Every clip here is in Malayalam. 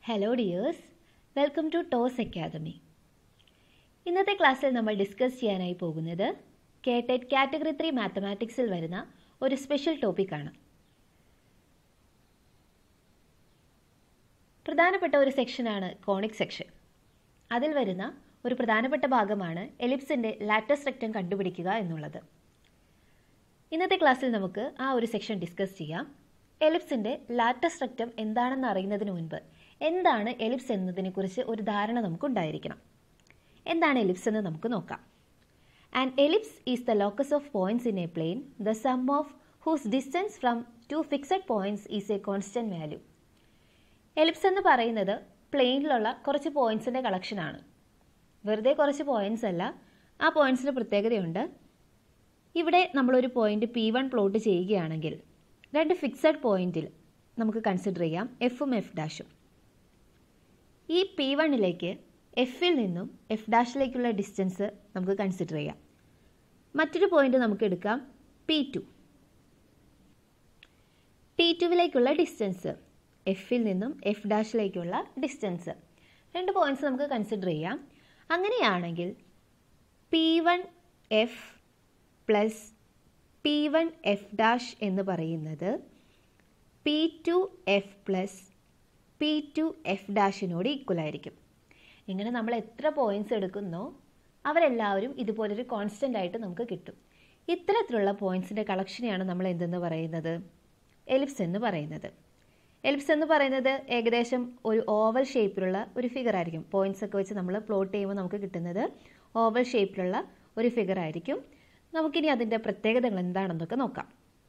Hello dears welcome to Toss Academy ഇന്നത്തെ ക്ലാസ്സിൽ നമ്മൾ ഡിസ്കസ് ചെയ്യാനായി പോകുന്നത് കേട്ടറ്റ് കാറ്റഗറി ത്രീ മാത്തമാറ്റിക്സിൽ വരുന്ന ഒരു സ്പെഷ്യൽ ടോപ്പിക്കാണ് പ്രധാനപ്പെട്ട ഒരു സെക്ഷനാണ് കോണിക് സെക്ഷൻ അതിൽ വരുന്ന ഒരു പ്രധാനപ്പെട്ട ഭാഗമാണ് എലിപ്സിൻ്റെ ലാറ്റസ് റെക്റ്റം കണ്ടുപിടിക്കുക എന്നുള്ളത് ഇന്നത്തെ ക്ലാസ്സിൽ നമുക്ക് ആ ഒരു സെക്ഷൻ ഡിസ്കസ് ചെയ്യാം എലിപ്സിൻ്റെ ലാറ്റസ് റെക്റ്റം എന്താണെന്ന് അറിയുന്നതിന് മുൻപ് എന്താണ് എലിപ്സ് എന്നതിനെക്കുറിച്ച് ഒരു ധാരണ നമുക്കുണ്ടായിരിക്കണം എന്താണ് എലിപ്സ് എന്ന് നമുക്ക് നോക്കാം and ellipse is the locus of points in a plane the sum of whose distance from two fixed points is a constant value ellipse എന്ന് പറയുന്നത് പ്ലെയിനിലുള്ള കുറച്ച് പോയിന്റ്സിൻ്റെ കളക്ഷനാണ് വെറുതെ കുറച്ച് പോയിന്റ്സ് അല്ല ആ പോയിന്റ്സിന് പ്രത്യേകതയുണ്ട് ഇവിടെ നമ്മളൊരു പോയിന്റ് പി വൺ പ്ലോട്ട് ചെയ്യുകയാണെങ്കിൽ രണ്ട് ഫിക്സഡ് പോയിന്റിൽ നമുക്ക് കൺസിഡർ ചെയ്യാം എഫും എഫ് ഡാഷും ഈ പി വണ്ണിലേക്ക് എഫിൽ നിന്നും എഫ് ഡാഷിലേക്കുള്ള ഡിസ്റ്റൻസ് നമുക്ക് കൺസിഡർ ചെയ്യാം മറ്റൊരു പോയിന്റ് നമുക്ക് എടുക്കാം പി ടു പി ടുവിലേക്കുള്ള ഡിസ്റ്റൻസ് എഫിൽ നിന്നും എഫ് ഡാഷിലേക്കുള്ള ഡിസ്റ്റൻസ് രണ്ട് പോയിന്റ്സ് നമുക്ക് കൺസിഡർ ചെയ്യാം അങ്ങനെയാണെങ്കിൽ P one F plus P one F dash എന്ന് പറയുന്നത് P two F plus P two F ഡാഷിനോട് ഈക്വൽ ആയിരിക്കും ഇങ്ങനെ നമ്മൾ എത്ര പോയിന്റ്സ് എടുക്കുന്നോ അവരെല്ലാവരും ഇതുപോലൊരു കോൺസ്റ്റൻ്റ് ആയിട്ട് നമുക്ക് കിട്ടും ഇത്തരത്തിലുള്ള പോയിന്റ്സിൻ്റെ കളക്ഷനെയാണ് നമ്മൾ എന്തെന്ന് പറയുന്നത് എലിപ്സ് എന്ന് പറയുന്നത് എലിപ്സ് എന്ന് പറയുന്നത് ഏകദേശം ഒരു ഓവൽ ഷേപ്പിലുള്ള ഒരു ഫിഗർ ആയിരിക്കും പോയിന്റ്സ് ഒക്കെ വെച്ച് നമ്മൾ പ്ലോട്ട് ചെയ്യുമ്പോൾ നമുക്ക് കിട്ടുന്നത് ഓവൽ ഷേപ്പിലുള്ള ഒരു ഫിഗർ ആയിരിക്കും നമുക്കിനി അതിൻ്റെ പ്രത്യേകതകൾ എന്താണെന്നൊക്കെ നോക്കാം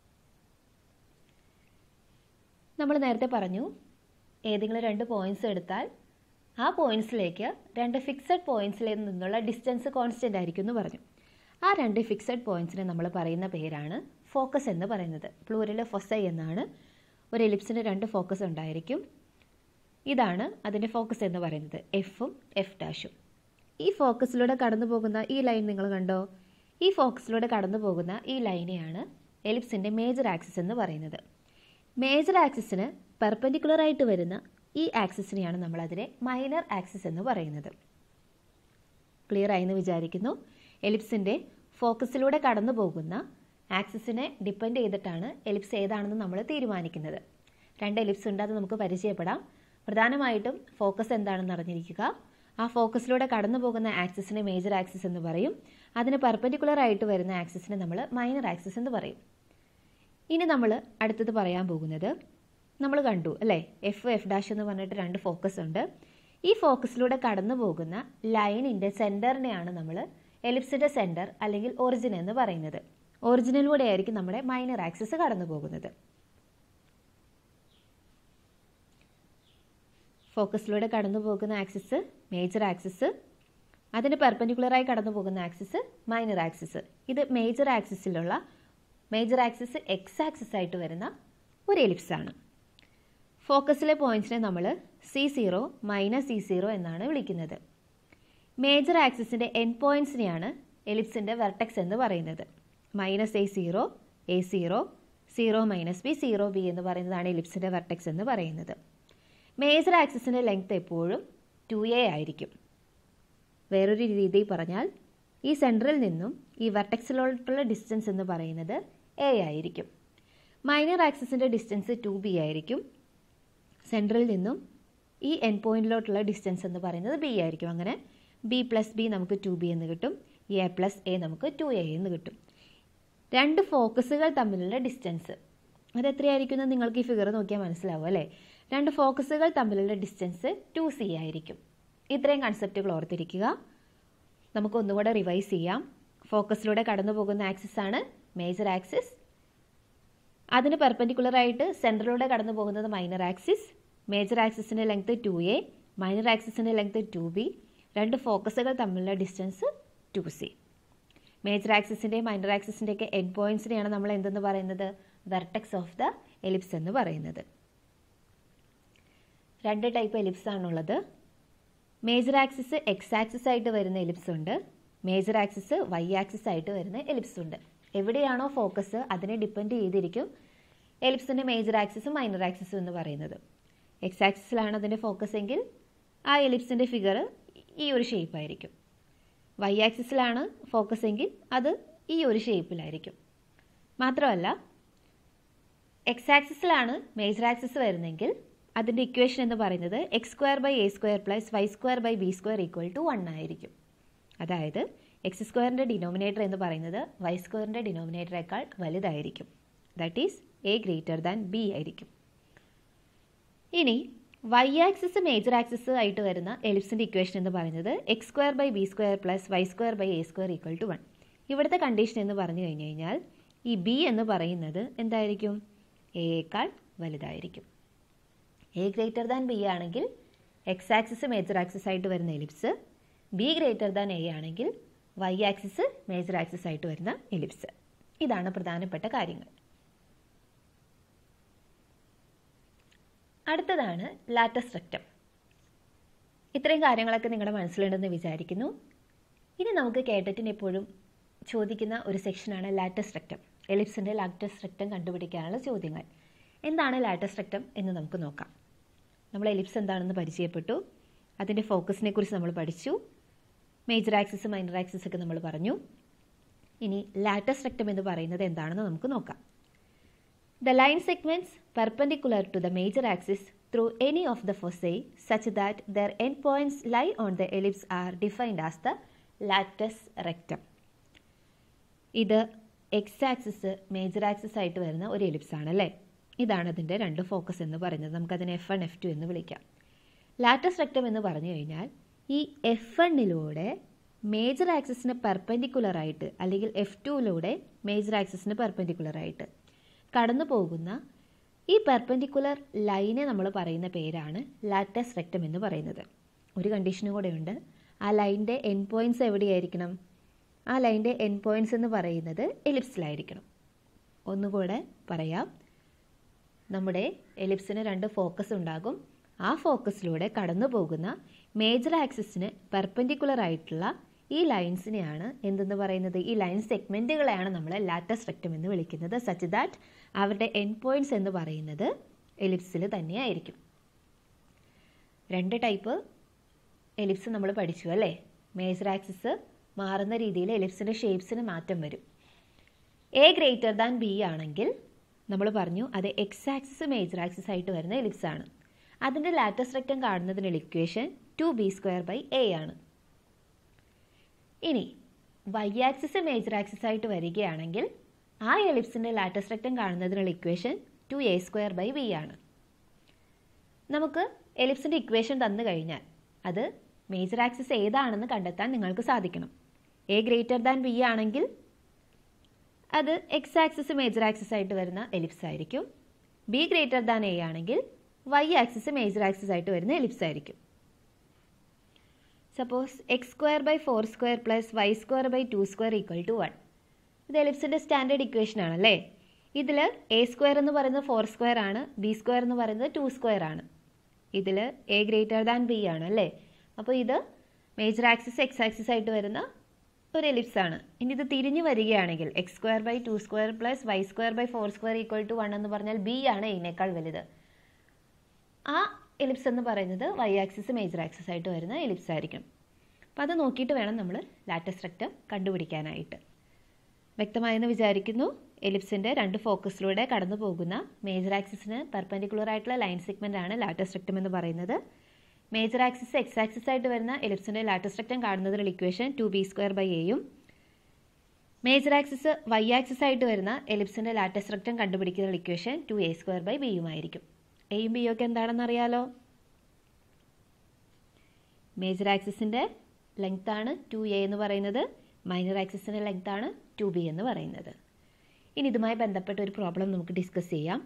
നമ്മൾ നേരത്തെ പറഞ്ഞു ഏതെങ്കിലും രണ്ട് പോയിന്റ്സ് എടുത്താൽ ആ പോയിന്റ്സിലേക്ക് രണ്ട് ഫിക്സഡ് പോയിന്റ്സിൽ നിന്നുള്ള ഡിസ്റ്റൻസ് കോൺസ്റ്റൻ്റ് ആയിരിക്കും എന്ന് പറഞ്ഞു ആ രണ്ട് ഫിക്സഡ് പോയിന്റ്സിനെ നമ്മൾ പറയുന്ന പേരാണ് ഫോക്കസ് എന്ന് പറയുന്നത് പ്ലൂരൽ ഫൊസൈ എന്നാണ് ഒരു എലിപ്സിന് രണ്ട് ഫോക്കസ് ഉണ്ടായിരിക്കും ഇതാണ് അതിൻ്റെ ഫോക്കസ് എന്ന് പറയുന്നത് എഫും എഫ് ഡാഷും ഈ ഫോക്കസിലൂടെ കടന്നു പോകുന്ന ഈ ലൈൻ നിങ്ങൾ കണ്ടോ ഈ ഫോക്കസിലൂടെ കടന്നു പോകുന്ന ഈ ലൈനെയാണ് എലിപ്സിൻ്റെ മേജർ ആക്സിസ് എന്ന് പറയുന്നത് മേജർ ആക്സിസിന് പെർപെൻഡിക്കുലർ ആയിട്ട് വരുന്ന ഈ ആക്സിസിനെയാണ് നമ്മൾ അതിനെ മൈനർ ആക്സിസ് എന്ന് പറയുന്നത് ക്ലിയർ ആയെന്ന് വിചാരിക്കുന്നു എലിപ്സിൻ്റെ ഫോക്കസിലൂടെ കടന്നു പോകുന്ന ആക്സിസിനെ ഡിപ്പെൻഡ് ചെയ്തിട്ടാണ് എലിപ്സ് ഏതാണെന്ന് നമ്മൾ തീരുമാനിക്കുന്നത് രണ്ട് എലിപ്സ് ഉണ്ട് അത് നമുക്ക് പരിചയപ്പെടാം പ്രധാനമായിട്ടും ഫോക്കസ് എന്താണെന്ന് അറിഞ്ഞിരിക്കുക ആ ഫോക്കസിലൂടെ കടന്നു പോകുന്ന ആക്സിസിനെ മേജർ ആക്സിസ് എന്ന് പറയും അതിന് പെർപെൻഡിക്കുലർ ആയിട്ട് വരുന്ന ആക്സിസിനെ നമ്മൾ മൈനർ ആക്സിസ് എന്ന് പറയും ഇനി നമ്മൾ അടുത്തത് പറയാൻ പോകുന്നത് നമ്മൾ കണ്ടു അല്ലേ എഫ് എഫ് ഡാഷ് എന്ന് പറഞ്ഞിട്ട് രണ്ട് ഫോക്കസ് ഉണ്ട് ഈ ഫോക്കസിലൂടെ കടന്നു പോകുന്ന ലൈനിൻ്റെ സെൻറ്ററിനെയാണ് നമ്മൾ എലിപ്സിൻ്റെ സെൻറ്റർ അല്ലെങ്കിൽ ഒറിജിൻ എന്ന് പറയുന്നത് ഒറിജിനിലൂടെ ആയിരിക്കും നമ്മുടെ മൈനർ ആക്സിസ് കടന്നു പോകുന്നത് ഫോക്കസിലൂടെ കടന്നു പോകുന്ന ആക്സിസ് മേജർ ആക്സിസ് അതിന് പെർപെൻഡിക്കുലറായി കടന്നു പോകുന്ന ആക്സിസ് മൈനർ ആക്സിസ് ഇത് മേജർ ആക്സിസിലുള്ള മേജർ ആക്സിസ് എക്സ് ആക്സിസ് ആയിട്ട് വരുന്ന ഒരു എലിപ്സ് ആണ് ഫോക്കസിലെ പോയിന്റ്സിനെ നമ്മൾ C zero minus C zero എന്നാണ് വിളിക്കുന്നത് മേജർ ആക്സിസിൻ്റെ എൻ പോയിന്റ്സിനെയാണ് എലിപ്സിൻ്റെ വെർട്ടെക്സ് എന്ന് പറയുന്നത് minus A zero A zero zero minus B zero B എന്ന് പറയുന്നതാണ് എലിപ്സിൻ്റെ വെർട്ടെക്സ് എന്ന് പറയുന്നത് മേജർ ആക്സിസിൻ്റെ ലെങ്ത് എപ്പോഴും ടു എ ആയിരിക്കും വേറൊരു രീതിയിൽ പറഞ്ഞാൽ ഈ സെൻറ്ററിൽ നിന്നും ഈ വെർട്ടെക്സിലോട്ടുള്ള ഡിസ്റ്റൻസ് എന്ന് പറയുന്നത് എ ആയിരിക്കും മൈനർ ആക്സിസിൻ്റെ ഡിസ്റ്റൻസ് ടു ബി ആയിരിക്കും സെൻറ്ററിൽ നിന്നും ഈ എൻ പോയിന്റിലോട്ടുള്ള ഡിസ്റ്റൻസ് എന്ന് പറയുന്നത് ബി ആയിരിക്കും അങ്ങനെ ബി പ്ലസ് ബി നമുക്ക് ടു ബി എന്ന് കിട്ടും എ പ്ലസ് എ നമുക്ക് ടു എ എന്ന് കിട്ടും രണ്ട് ഫോക്കസുകൾ തമ്മിലുള്ള ഡിസ്റ്റൻസ് അത് എത്രയായിരിക്കും എന്ന് നിങ്ങൾക്ക് ഈ ഫിഗർ നോക്കിയാൽ മനസ്സിലാവും അല്ലേ രണ്ട് ഫോക്കസുകൾ തമ്മിലുള്ള ഡിസ്റ്റൻസ് ടു സി ആയിരിക്കും ഇത്രയും കൺസെപ്റ്റുകൾ ഓർത്തിരിക്കുക നമുക്ക് ഒന്നുകൂടെ റിവൈസ് ചെയ്യാം ഫോക്കസിലൂടെ കടന്നു പോകുന്ന ആക്സിസ് ആണ് മേജർ ആക്സിസ് അതിന് പെർപെൻഡിക്കുലർ ആയിട്ട് സെൻറ്ററിലൂടെ കടന്നു പോകുന്നത് മൈനർ ആക്സിസ് മേജർ ആക്സിസിൻ്റെ ലെങ്ത് ടു എ മൈനർ ആക്സിസിൻ്റെ ലെങ്ത് ടു ബി രണ്ട് ഫോക്കസുകൾ തമ്മിലുള്ള ഡിസ്റ്റൻസ് ടു സി മേജർ ആക്സിസിൻ്റെയും മൈനർ ആക്സിസിൻ്റെയൊക്കെ എൻ പോയിൻറ്റ്സിനെയാണ് നമ്മൾ എന്തെന്ന് പറയുന്നത് വെർട്ടെക്സ് ഓഫ് ദ എലിപ്സ് എന്ന് പറയുന്നത് രണ്ട് ടൈപ്പ് എലിപ്സ് ആണുള്ളത് മേജർ ആക്സിസ് എക്സ് ആക്സിസ് ആയിട്ട് വരുന്ന എലിപ്സ് ഉണ്ട് മേജർ ആക്സിസ് വൈ ആക്സിസ് ആയിട്ട് വരുന്ന എലിപ്സ് ഉണ്ട് എവിടെയാണോ ഫോക്കസ് അതിനെ ഡിപ്പെൻഡ് ചെയ്തിരിക്കും എലിപ്സിൻ്റെ മേജർ ആക്സിസും മൈനർ ആക്സിസും എന്ന് പറയുന്നത് എക്സ് ആക്സിസിലാണ് അതിൻ്റെ ഫോക്കസ് എങ്കിൽ ആ എലിപ്സിൻ്റെ ഫിഗർ ഈ ഒരു ഷേപ്പായിരിക്കും വൈ ആക്സിസിലാണ് ഫോക്കസ് എങ്കിൽ അത് ഈ ഒരു ഷേപ്പിലായിരിക്കും മാത്രമല്ല എക്സ് ആക്സിസിലാണ് മേജർ ആക്സിസ് വരുന്നതെങ്കിൽ അതിൻ്റെ ഇക്വേഷൻ എന്ന് പറയുന്നത് X square by A square plus Y square by B square equal to one ആയിരിക്കും അതായത് എക്സ് സ്ക്വയറിൻ്റെ ഡിനോമിനേറ്റർ എന്ന് പറയുന്നത് വൈ സ്ക്വയറിൻ്റെ ഡിനോമിനേറ്ററേക്കാൾ വലുതായിരിക്കും that is A greater than B ആയിരിക്കും ഇനി വൈ ആക്സിസ് മേജർ ആക്സിസ് ആയിട്ട് വരുന്ന എലിപ്സിൻ്റെ ഇക്വേഷൻ എന്ന് പറയുന്നത് X square by B square plus Y square by A square equal to one ഇവിടുത്തെ കണ്ടീഷൻ എന്ന് പറഞ്ഞു കഴിഞ്ഞു കഴിഞ്ഞാൽ ഈ ബി എന്ന് പറയുന്നത് എന്തായിരിക്കും എയേക്കാൾ വലുതായിരിക്കും എ ഗ്രേറ്റർ ദാൻ ബി ആണെങ്കിൽ എക്സ് ആക്സിസ് മേജർ ആക്സിസ് ആയിട്ട് വരുന്ന ellipse B greater than A ആണെങ്കിൽ വൈ ആക്സിസ് മേജർ ആക്സിസ് ആയിട്ട് വരുന്ന എലിപ്സ് ഇതാണ് പ്രധാനപ്പെട്ട കാര്യങ്ങൾ അടുത്തതാണ് ലാറ്റസ് റെക്റ്റം ഇത്രയും കാര്യങ്ങളൊക്കെ നിങ്ങളുടെ മനസ്സിലുണ്ടെന്ന് വിചാരിക്കുന്നു ഇനി നമുക്ക് കേട്ടറ്റിന് എപ്പോഴും ചോദിക്കുന്ന ഒരു സെക്ഷനാണ് ലാറ്റസ് റെക്റ്റം എലിപ്സിൻ്റെ ലാറ്റസ് റെക്റ്റം കണ്ടുപിടിക്കാനുള്ള ചോദ്യങ്ങൾ എന്താണ് ലാറ്റസ് റെക്റ്റം എന്ന് നമുക്ക് നോക്കാം നമ്മൾ എലിപ്സ് എന്താണെന്ന് പരിചയപ്പെട്ടു അതിൻ്റെ ഫോക്കസിനെ കുറിച്ച് നമ്മൾ പഠിച്ചു മേജർ ആക്സിസ് മൈനർ ആക്സിസ് ഒക്കെ നമ്മൾ പറഞ്ഞു ഇനി ലാറ്റസ് റെക്റ്റം എന്ന് പറയുന്നത് എന്താണെന്ന് നമുക്ക് നോക്കാം The line segments perpendicular to the major axis through any of the foci such that their endpoints lie on the ellipse are defined as the latus rectum. ഇത് എക്സ് ആക്സിസ് മേജർ ആക്സിസ് ആയിട്ട് വരുന്ന ഒരു എലിപ്സ് ആണ് അല്ലേ ഇതാണ് അതിൻ്റെ രണ്ട് ഫോക്കസ് എന്ന് പറയുന്നത് നമുക്കതിനെ എഫ് വൺ എഫ് ടു എന്ന് വിളിക്കാം ലാറ്റസ് റെക്റ്റം എന്ന് പറഞ്ഞു കഴിഞ്ഞാൽ ഈ എഫ് വണ്ണിലൂടെ മേജർ ആക്സിസിന് പെർപെൻഡിക്കുലർ ആയിട്ട് അല്ലെങ്കിൽ എഫ് ടുവിലൂടെ മേജർ ആക്സിസിന് പെർപെൻഡിക്കുലർ ആയിട്ട് കടന്നു പോകുന്ന ഈ പെർപെൻഡിക്കുലർ ലൈനെ നമ്മൾ പറയുന്ന പേരാണ് ലാറ്റസ് റെക്റ്റം എന്ന് പറയുന്നത് ഒരു കണ്ടീഷനും കൂടെ ഉണ്ട് ആ ലൈൻ്റെ എൻ പോയിൻറ്റ്സ് എവിടെയായിരിക്കണം ആ ലൈൻ്റെ എൻ പോയിൻറ്റ്സ് എന്ന് പറയുന്നത് എലിപ്സിലായിരിക്കണം ഒന്നുകൂടെ പറയാം നമ്മുടെ എലിപ്സിന് രണ്ട് ഫോക്കസ് ഉണ്ടാകും ആ ഫോക്കസിലൂടെ കടന്നു പോകുന്ന മേജർ ആക്സിസിന് പെർപെൻഡിക്കുലർ ആയിട്ടുള്ള ഈ ലൈൻസിനെയാണ് എന്തെന്ന് പറയുന്നത് ഈ ലൈൻ സെഗ്മെൻറ്റുകളെയാണ് നമ്മൾ ലാറ്റസ് റെക്റ്റം എന്ന് വിളിക്കുന്നത് സച്ച് ദാറ്റ് അവരുടെ എൻ പോയിൻറ്റ്സ് എന്ന് പറയുന്നത് എലിപ്സിൽ തന്നെയായിരിക്കും രണ്ട് ടൈപ്പ് എലിപ്സ് നമ്മൾ പഠിച്ചു അല്ലേ മേജർ ആക്സിസ് മാറുന്ന രീതിയിൽ എലിപ്സിൻ്റെ ഷേപ്സിന് മാറ്റം വരും എ ഗ്രേറ്റർ ദാൻ ബി ആണെങ്കിൽ നമ്മൾ പറഞ്ഞു അത് എക്സ് ആക്സിസ് മേജർ ആക്സിസ് ആയിട്ട് വരുന്ന എലിപ്സ് ആണ് അതിൻ്റെ ലാറ്റസ് റെക്റ്റം കാണുന്നതിനുള്ള equation two B square by A ആണ് ഇനി വൈ ആക്സിസ് മേജർ ആക്സിസ് ആയിട്ട് വരികയാണെങ്കിൽ ആ എലിപ്സിൻ്റെ ലാറ്റസ് റെക്റ്റം കാണുന്നതിനുള്ള equation two A square by B ആണ് നമുക്ക് എലിപ്സിൻ്റെ ഇക്വേഷൻ തന്നു കഴിഞ്ഞാൽ അത് മേജർ ആക്സിസ് ഏതാണെന്ന് കണ്ടെത്താൻ നിങ്ങൾക്ക് സാധിക്കണം എ ഗ്രേറ്റർ ദാൻ ബി ആണെങ്കിൽ അത് എക്സ് ആക്സിസ് മേജർ ആക്സിസ് ആയിട്ട് വരുന്ന എലിപ്സ് ആയിരിക്കും ബി ഗ്രേറ്റർ ദാൻ എ ആണെങ്കിൽ വൈ ആക്സിസ് മേജർ ആക്സിസ് ആയിട്ട് വരുന്ന എലിപ്സ് ആയിരിക്കും suppose X square by four square plus Y square by two square equal to one ഇത് എലിപ്സിൻ്റെ സ്റ്റാൻഡേർഡ് ഇക്വേഷൻ ആണല്ലേ ഇതിൽ എ സ്ക്വയർ എന്ന് പറയുന്നത് ഫോർ സ്ക്വയർ ആണ് ബി സ്ക്വയർ എന്ന് പറയുന്നത് ടു സ്ക്വയർ ആണ് ഇതിൽ എ ഗ്രേറ്റർ ദാൻ ബി ആണ് അല്ലേ അപ്പോൾ ഇത് മേജർ ആക്സിസ് എക്സ് ആക്സിസ് ആയിട്ട് വരുന്ന ഒരു എലിപ്സ് ആണ് ഇനി ഇത് തിരിഞ്ഞു വരികയാണെങ്കിൽ X square by two square plus Y square by four square equal to one എന്ന് പറഞ്ഞാൽ ബി ആണ് ഇതിനേക്കാൾ വലുത് ആ എലിപ്സ് എന്ന് പറയുന്നത് വൈ ആക്സിസ് മേജർ ആക്സിസ് ആയിട്ട് വരുന്ന എലിപ്സ് ആയിരിക്കും അപ്പോൾ അത് നോക്കിയിട്ട് വേണം നമ്മൾ ലാറ്റസ് റെക്റ്റം കണ്ടുപിടിക്കാനായിട്ട് വ്യക്തമായെന്ന് വിചാരിക്കുന്നു എലിപ്സിൻ്റെ രണ്ട് ഫോക്കസിലൂടെ കടന്നു പോകുന്ന മേജർ ആക്സിസിന് പെർപെൻഡിക്കുലർ ആയിട്ടുള്ള ലൈൻ സെഗ്മെൻ്റ് ആണ് ലാറ്റസ് റെക്റ്റം എന്ന് പറയുന്നത് മേജർ ആക്സിസ് എക്സ് ആക്സിസ് ആയിട്ട് വരുന്ന എലിപ്സിൻ്റെ ലാറ്റസ് റെക്റ്റം കാണുന്നതിനുള്ള equation two B square by എയും മേജർ ആക്സിസ് വൈ ആക്സിസ് ആയിട്ട് വരുന്ന എലിപ്സിൻ്റെ ലാറ്റസ് റെക്റ്റം കണ്ടുപിടിക്കുന്ന equation two A square by ബിയുമായിരിക്കും എയും ബിയും ഒക്കെ എന്താണെന്ന് അറിയാലോ മേജർ ആക്സിസിൻ്റെ ലെങ്ത് ആണ് ടു എ എന്ന് പറയുന്നത് മൈനർ ആക്സിസിൻ്റെ ലെങ്ത് ആണ് ടു ബി എന്ന് പറയുന്നത് ഇനി ഇതുമായി ബന്ധപ്പെട്ട ഒരു പ്രോബ്ലം നമുക്ക് ഡിസ്കസ് ചെയ്യാം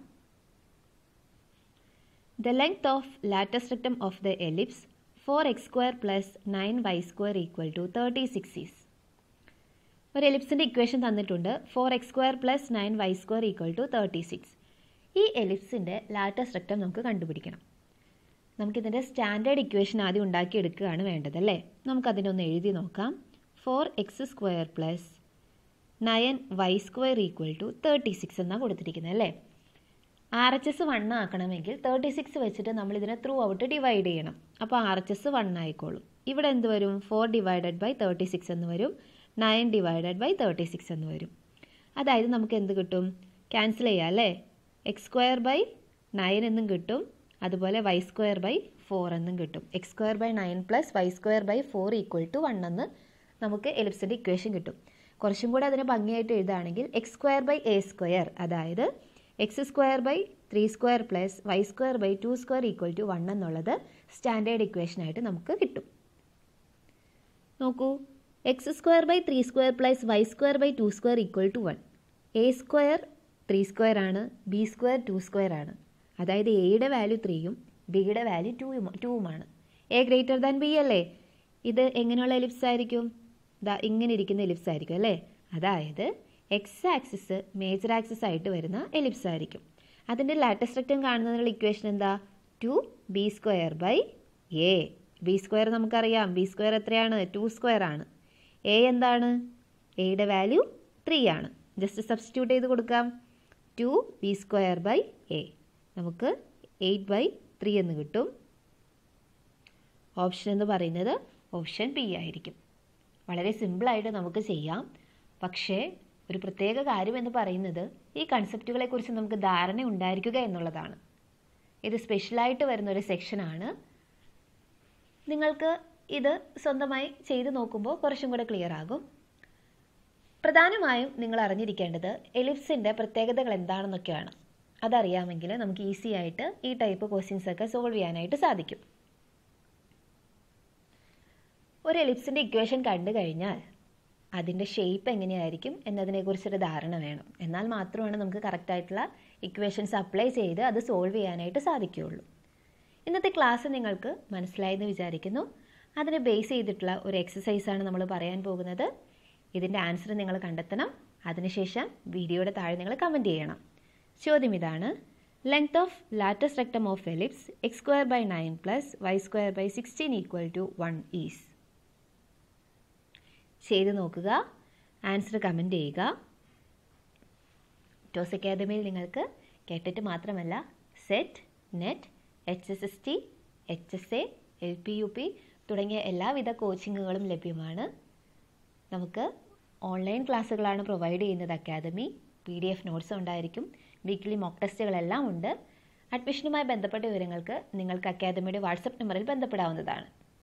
the length of latus rectum of the ellipse four X square plus nine Y square equal to thirty six is ഒരു എലിപ്സിൻ്റെ ഇക്വേഷൻ തന്നിട്ടുണ്ട് four X square plus nine Y square equal to thirty six ഈ എലിപ്സിൻ്റെ ലാറ്റസ് റെക്റ്റം നമുക്ക് കണ്ടുപിടിക്കണം നമുക്കിതിൻ്റെ സ്റ്റാൻഡേർഡ് ഇക്വേഷൻ ആദ്യം ഉണ്ടാക്കിയെടുക്കുകയാണ് വേണ്ടത് അല്ലേ നമുക്കതിനൊന്ന് എഴുതി നോക്കാം four X square plus nine Y square equal to thirty six എന്നാണ് കൊടുത്തിരിക്കുന്നത് അല്ലേ ആർ എച്ച് എസ് വൺ ആക്കണമെങ്കിൽ തേർട്ടി സിക്സ് വെച്ചിട്ട് നമ്മൾ ഇതിനെ ത്രൂ ഔട്ട് ഡിവൈഡ് ചെയ്യണം അപ്പോൾ ആർ എച്ച് എസ് വൺ ആയിക്കോളും ഇവിടെ എന്ത് വരും four divided by thirty six എന്ന് വരും nine divided by thirty six എന്ന് വരും അതായത് നമുക്ക് എന്ത് കിട്ടും ക്യാൻസൽ ചെയ്യാം അല്ലേ എക്സ് സ്ക്വയർ ബൈ നയൻ എന്നും കിട്ടും അതുപോലെ വൈ സ്ക്വയർ ബൈ ഫോർ എന്നും കിട്ടും X square by nine plus Y square by four equal to one എന്ന് നമുക്ക് എലിപ്സിൻ്റെ ഇക്വേഷൻ കിട്ടും കുറച്ചും കൂടെ അതിനെ ഭംഗിയായിട്ട് എഴുതുകയാണെങ്കിൽ X square by A square അതായത് X square by three square plus Y square by two square equal to one എന്നുള്ളത് സ്റ്റാൻഡേർഡ് ഇക്വേഷനായിട്ട് നമുക്ക് കിട്ടും നോക്കൂ X square by three square plus Y square by two square equal to one A square three square ആണ് ബി സ്ക്വയർ ടു സ്ക്വയർ ആണ് അതായത് എയുടെ വാല്യൂ ത്രീയും ബിയുടെ വാല്യൂ ടൂയും ടൂവുമാണ് എ ഗ്രേറ്റർ ദാൻ ബി അല്ലേ ഇത് എങ്ങനെയുള്ള എലിപ്സ് ആയിരിക്കും ദാ ഇങ്ങനെ ഇരിക്കുന്ന എലിപ്സ് ആയിരിക്കും അല്ലേ അതായത് എക്സ് ആക്സിസ് മേജർ ആക്സിസ് ആയിട്ട് വരുന്ന എലിപ്സ് ആയിരിക്കും അതിൻ്റെ ലാറ്റസ്റ്റ് റെക്റ്റം കാണുന്നതിനുള്ള ഇക്വേഷൻ എന്താ two B square by a b square നമുക്കറിയാം ബി സ്ക്വയർ എത്രയാണ് ടു സ്ക്വയർ ആണ് എ എന്താണ് എയുടെ വാല്യൂ ത്രീ ആണ് ജസ്റ്റ് സബ്സ്റ്റിറ്റ്യൂട്ട് ചെയ്ത് കൊടുക്കാം two B square by a നമുക്ക് എയ്റ്റ് ബൈ ത്രീ എന്ന് കിട്ടും ഓപ്ഷൻ എന്ന് പറയുന്നത് ഓപ്ഷൻ ബി ആയിരിക്കും വളരെ സിമ്പിളായിട്ട് നമുക്ക് ചെയ്യാം പക്ഷേ ഒരു പ്രത്യേക കാര്യം എന്ന് പറയുന്നത് ഈ കൺസെപ്റ്റുകളെക്കുറിച്ച് നമുക്ക് ധാരണ ഉണ്ടായിരിക്കുക എന്നുള്ളതാണ് ഇത് സ്പെഷ്യലായിട്ട് വരുന്ന ഒരു സെക്ഷനാണ് നിങ്ങൾക്ക് ഇത് സ്വന്തമായി ചെയ്ത് നോക്കുമ്പോൾ കുറച്ചും കൂടെ ക്ലിയർ ആകും പ്രധാനമായും നിങ്ങൾ അറിഞ്ഞിരിക്കേണ്ടത് എലിപ്സിൻ്റെ പ്രത്യേകതകൾ എന്താണെന്നൊക്കെയാണ് അതറിയാമെങ്കിൽ നമുക്ക് ഈസി ആയിട്ട് ഈ ടൈപ്പ് ക്വസ്റ്റ്യൻസ് ഒക്കെ സോൾവ് ചെയ്യാനായിട്ട് സാധിക്കും ഒരു എലിപ്സിൻ്റെ ഇക്വേഷൻ കണ്ടു കഴിഞ്ഞാൽ അതിൻ്റെ ഷേപ്പ് എങ്ങനെയായിരിക്കും എന്നതിനെക്കുറിച്ചൊരു ധാരണ വേണം എന്നാൽ മാത്രമാണ് നമുക്ക് കറക്റ്റായിട്ടുള്ള ഇക്വേഷൻസ് അപ്ലൈ ചെയ്ത് അത് സോൾവ് ചെയ്യാനായിട്ട് സാധിക്കുകയുള്ളൂ ഇന്നത്തെ ക്ലാസ് നിങ്ങൾക്ക് മനസ്സിലായെന്ന് വിചാരിക്കുന്നു അതിനെ ബേസ് ചെയ്തിട്ടുള്ള ഒരു എക്സസൈസാണ് നമ്മൾ പറയാൻ പോകുന്നത് ഇതിൻ്റെ ആൻസർ നിങ്ങൾ കണ്ടെത്തണം അതിനുശേഷം വീഡിയോയുടെ താഴെ നിങ്ങൾ കമൻറ്റ് ചെയ്യണം ചോദ്യം ഇതാണ് length of latus rectum of ellipse x square by nine plus Y square by sixteen equal to one ഈസ് ചെയ്ത് നോക്കുക ആൻസർ കമൻറ്റ് ചെയ്യുക ടോസ് അക്കാദമിയിൽ നിങ്ങൾക്ക് കേട്ടിട്ട് മാത്രമല്ല set net H S S T H S A L P U P തുടങ്ങിയ എല്ലാവിധ കോച്ചിങ്ങുകളും ലഭ്യമാണ് നമുക്ക് ഓൺലൈൻ ക്ലാസ്സുകളാണ് പ്രൊവൈഡ് ചെയ്യുന്നത് academy P D F notes ഉണ്ടായിരിക്കും വീക്ക്ലി മോക്ക് ടെസ്റ്റുകളെല്ലാം ഉണ്ട് അഡ്മിഷനുമായി ബന്ധപ്പെട്ട വിവരങ്ങൾക്ക് നിങ്ങൾക്ക് അക്കാദമിയുടെ വാട്സപ്പ് നമ്പറിൽ ബന്ധപ്പെടാവുന്നതാണ്